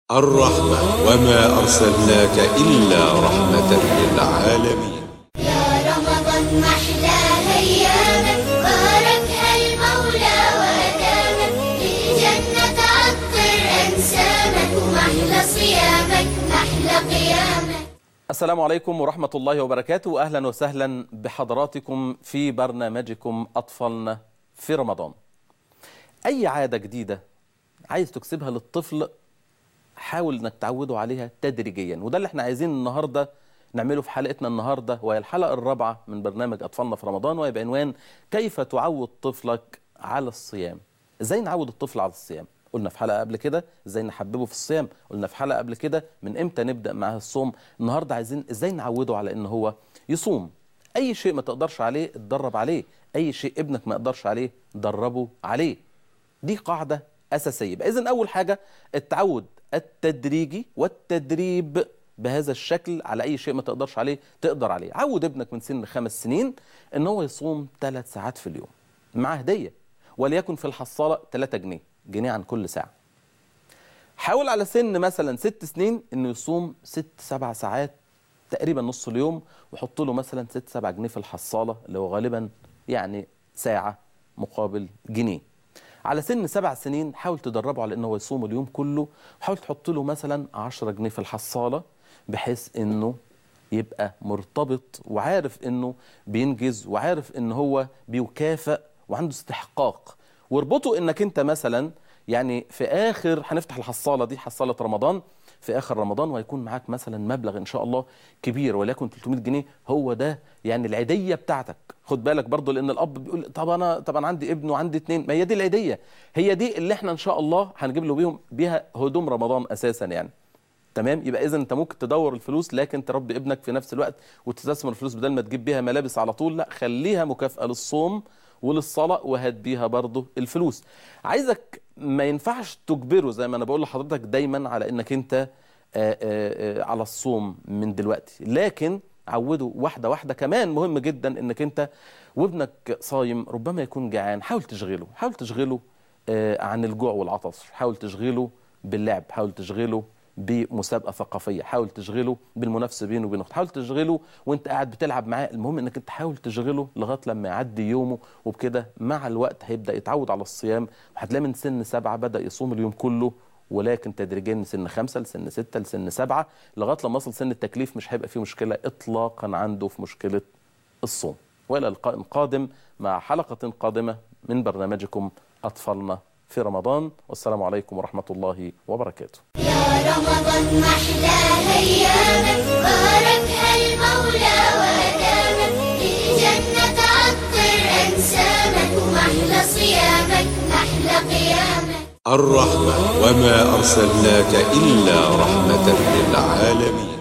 الرحمة وما أرسلناك إلا رحمة للعالمين يا رمضان محلى أيامك باركها المولى وأدامك للجنة عطر أنسامك ومحلى صيامك محلى قيامك السلام عليكم ورحمة الله وبركاته أهلا وسهلا بحضراتكم في برنامجكم أطفالنا في رمضان أي عادة جديدة عايز تكسبها للطفل حاول انك تعوده عليها تدريجيا وده اللي احنا عايزين النهارده نعمله في حلقتنا النهارده وهي الحلقه الرابعه من برنامج اطفالنا في رمضان وهي بعنوان كيف تعود طفلك على الصيام ازاي نعود الطفل على الصيام قلنا في حلقه قبل كده ازاي نحببه في الصيام قلنا في حلقه قبل كده من امتى نبدا معاه الصوم النهارده عايزين ازاي نعوده على ان هو يصوم اي شيء ما تقدرش عليه اتدرب عليه اي شيء ابنك ما يقدرش عليه دربه عليه دي قاعده اساسيه يبقى اذا اول حاجه التعود التدريجي والتدريب بهذا الشكل على اي شيء ما تقدرش عليه تقدر عليه عود ابنك من سن خمس سنين ان هو يصوم ثلاث ساعات في اليوم مع هديه وليكن في الحصاله 3 جنيه جنيه عن كل ساعه حاول على سن مثلا ست سنين انه يصوم ست سبع ساعات تقريبا نص اليوم وحط له مثلا ست سبع جنيه في الحصاله اللي هو غالبا يعني ساعه مقابل جنيه على سن سبع سنين حاول تدربه على انه هو يصوم اليوم كله وحاول تحط له مثلا 10 جنيه في الحصاله بحيث انه يبقى مرتبط وعارف انه بينجز وعارف ان هو بيكافئ وعنده استحقاق واربطه انك انت مثلا يعني في اخر هنفتح الحصاله دي حصاله رمضان في اخر رمضان وهيكون معاك مثلا مبلغ ان شاء الله كبير وليكن 300 جنيه هو ده يعني العيديه بتاعتك خد بالك برضو لان الاب بيقول طب انا طب انا عندي ابن وعندي اتنين ما هي دي العيديه هي دي اللي احنا ان شاء الله هنجيب له بيهم بيها هدوم رمضان اساسا يعني تمام يبقى اذا انت ممكن تدور الفلوس لكن تربي ابنك في نفس الوقت وتستثمر الفلوس بدل ما تجيب بيها ملابس على طول لا خليها مكافاه للصوم وللصلاه وهات بيها برضه الفلوس عايزك ما ينفعش تجبره زي ما انا بقول لحضرتك دايما على انك انت آآ آآ على الصوم من دلوقتي لكن عوده واحدة واحدة كمان مهم جدا انك انت وابنك صايم ربما يكون جعان حاول تشغله حاول تشغله آه عن الجوع والعطش حاول تشغله باللعب حاول تشغله بمسابقة ثقافية حاول تشغله بالمنافسة بينه وبين اخته حاول تشغله وانت قاعد بتلعب معاه المهم انك انت حاول تشغله لغاية لما يعدي يومه وبكده مع الوقت هيبدأ يتعود على الصيام وهتلاقي من سن سبعة بدأ يصوم اليوم كله ولكن تدريجيا من سن خمسة لسن ستة لسن سبعة لغاية لما يصل سن التكليف مش هيبقى فيه مشكلة إطلاقا عنده في مشكلة الصوم وإلى لقاء قادم مع حلقة قادمة من برنامجكم أطفالنا في رمضان والسلام عليكم ورحمة الله وبركاته يا رمضان محلى أيامك باركها المولى وأدامك للجنة عطر أنسامك ومحلى صيامك محلى قيامك الرحمة وما أرسلناك إلا رحمة للعالمين